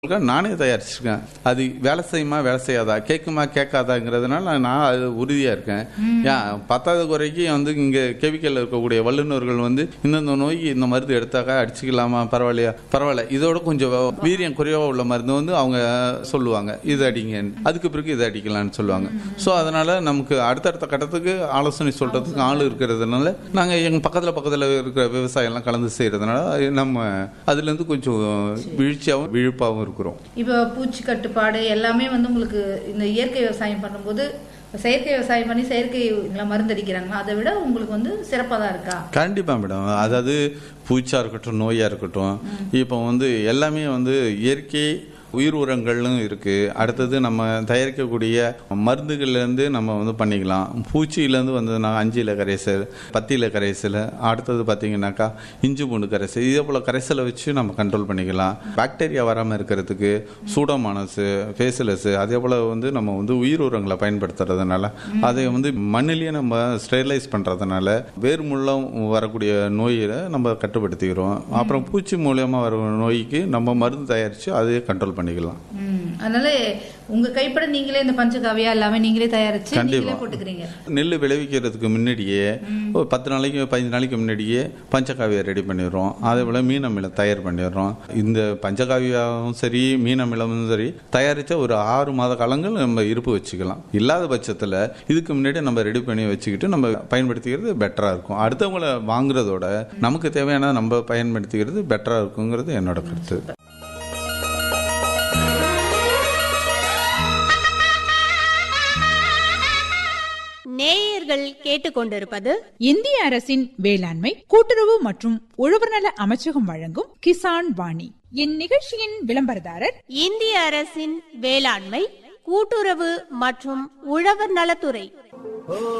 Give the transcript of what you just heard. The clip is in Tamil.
நானே தயாரிச்சிருக்கேன் அது வேலை செய்யுமா வேலை செய்யாதா கேட்குமா கேட்காதாங்கிறதுனால நான் அது உறுதியா இருக்கேன் ஏன் பத்தாவது குறைக்கு வந்து இங்க கெமிக்கல் இருக்கக்கூடிய வல்லுநர்கள் வந்து இந்தந்த நோய்க்கு இந்த மருந்து எடுத்தாக்கா அடிச்சுக்கலாமா பரவாயில்லையா பரவாயில்ல இதோட கொஞ்சம் வீரியம் குறைவா உள்ள மருந்து வந்து அவங்க சொல்லுவாங்க இது அடிங்க அதுக்கு பிறகு இது அடிக்கலாம்னு சொல்லுவாங்க ஸோ அதனால நமக்கு அடுத்தடுத்த கட்டத்துக்கு ஆலோசனை சொல்றதுக்கு ஆள் இருக்கிறதுனால நாங்க எங்க பக்கத்துல பக்கத்துல இருக்கிற விவசாயம் எல்லாம் கலந்து செய்யறதுனால நம்ம அதுல இருந்து கொஞ்சம் வீழ்ச்சியாவும் விழுப்பாவும் இருக்கிறோம் இப்போ பூச்சி கட்டுப்பாடு எல்லாமே வந்து உங்களுக்கு இந்த இயற்கை விவசாயம் பண்ணும்போது செயற்கை விவசாயம் பண்ணி செயற்கை மருந்து அடிக்கிறாங்க அதை விட உங்களுக்கு வந்து சிறப்பாக தான் இருக்கா கண்டிப்பா மேடம் அதாவது பூச்சா இருக்கட்டும் நோயா இருக்கட்டும் இப்போ வந்து எல்லாமே வந்து இயற்கை உயிர் உரங்களும் இருக்கு அடுத்தது நம்ம தயாரிக்கக்கூடிய மருந்துகள்ல இருந்து நம்ம வந்து பண்ணிக்கலாம் பூச்சியிலேருந்து வந்ததுனா அஞ்சு இலை கரைசல் பத்து இலை கரைசல் அடுத்தது பார்த்தீங்கன்னாக்கா இஞ்சி பூண்டு கரைசல் இதே போல கரைசலை வச்சு நம்ம கண்ட்ரோல் பண்ணிக்கலாம் பாக்டீரியா வராமல் இருக்கிறதுக்கு சூடோமானஸ் ஃபேசிலஸ் அதே போல வந்து நம்ம வந்து உயிர் உரங்களை பயன்படுத்துறதுனால அதை வந்து மண்ணிலேயே நம்ம ஸ்டெரிலைஸ் பண்றதுனால வேர் மூலம் வரக்கூடிய நோயை நம்ம கட்டுப்படுத்திக்கிறோம் அப்புறம் பூச்சி மூலியமா வர நோய்க்கு நம்ம மருந்து தயாரிச்சு அதையே கண்ட்ரோல் பண்ணிக்கலாம் ம் அதனால உங்க கைப்பட நீங்களே இந்த பஞ்சகாவியா எல்லாமே நீங்களே தயாரிச்சு கண்டிப்பா. நீங்களே போட்டுக்கிறீங்க நெல் விளைவிக்கிறதுக்கு முன்னாடியே ஒரு பத்து நாளைக்கு பதினஞ்சு நாளைக்கு முன்னாடியே பஞ்சகாவியை ரெடி பண்ணிடுறோம் அதே போல் மீன் அமிலம் தயார் பண்ணிடுறோம் இந்த பஞ்சகாவியாவும் சரி மீன் அமிலமும் சரி தயாரித்த ஒரு ஆறு மாத காலங்கள் நம்ம இருப்பு வச்சுக்கலாம் இல்லாத பட்சத்தில் இதுக்கு முன்னாடி நம்ம ரெடி பண்ணி வச்சுக்கிட்டு நம்ம பயன்படுத்திக்கிறது பெட்டராக இருக்கும் அடுத்தவங்கள வாங்குறதோட நமக்கு தேவையான நம்ம பயன்படுத்திக்கிறது பெட்டராக இருக்குங்கிறது என்னோட கருத்து நேயர்கள் கேட்டுக்கொண்டிருப்பது இந்திய அரசின் வேளாண்மை கூட்டுறவு மற்றும் உழவர்நல அமைச்சகம் வழங்கும் கிசான் வாணி இந்நிகழ்ச்சியின் விளம்பரதாரர் இந்திய அரசின் வேளாண்மை கூட்டுறவு மற்றும் உழவர் நலத்துறை